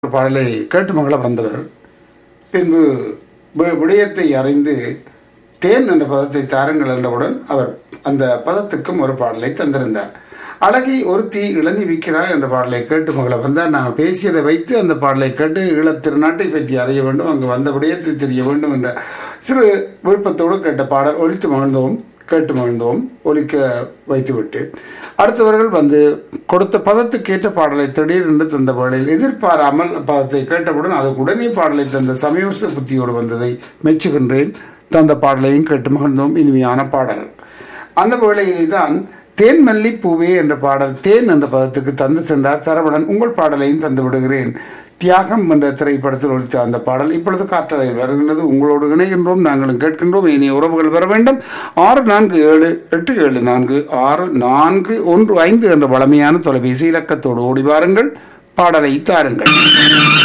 பாடலை கேட்டு மகள வந்தவர் பின்பு வி- விடயத்தை அறிந்து தேன் என்ற பதத்தை தாருங்கள் என்றவுடன் அவர் அந்த பதத்துக்கும் ஒரு பாடலை தந்திருந்தார் அழகி ஒருத்தி இளநி விற்கிறார் என்ற பாடலை கேட்டு மகள வந்தார் நாங்கள் பேசியதை வைத்து அந்த பாடலை கேட்டு ஈழத் திருநாட்டை பற்றி அறிய வேண்டும் அங்கு வந்த விடயத்தை தெரிய வேண்டும் என்ற சிறு விருப்பத்தோடு கேட்ட பாடல் ஒலித்து மகிழ்ந்தோம் கேட்டு மகிழ்ந்தோம் ஒலிக்க வைத்துவிட்டு அடுத்தவர்கள் வந்து கொடுத்த பதத்துக்கு ஏற்ற பாடலை திடீரென்று தந்த வேளையில் எதிர்பாராமல் பதத்தை கேட்டவுடன் அதுக்கு உடனே பாடலை தந்த சமயோசித புத்தியோடு வந்ததை மெச்சுகின்றேன் தந்த பாடலையும் கேட்டு மகிழ்ந்தோம் இனிமையான பாடல் அந்த வேளையிலே தான் தேன் மல்லி பூவே என்ற பாடல் தேன் என்ற பதத்துக்கு தந்து சென்றார் சரவணன் உங்கள் பாடலையும் தந்து விடுகிறேன் தியாகம் என்ற திரைப்படத்தில் ஒழித்த அந்த பாடல் இப்பொழுது காற்றலை வருகின்றது உங்களோடு இணைகின்றோம் நாங்களும் கேட்கின்றோம் இனிய உறவுகள் வர வேண்டும் ஆறு நான்கு ஏழு எட்டு ஏழு நான்கு ஆறு நான்கு ஒன்று ஐந்து என்ற வளமையான தொலைபேசி இலக்கத்தோடு ஓடி வாருங்கள் பாடலை தாருங்கள்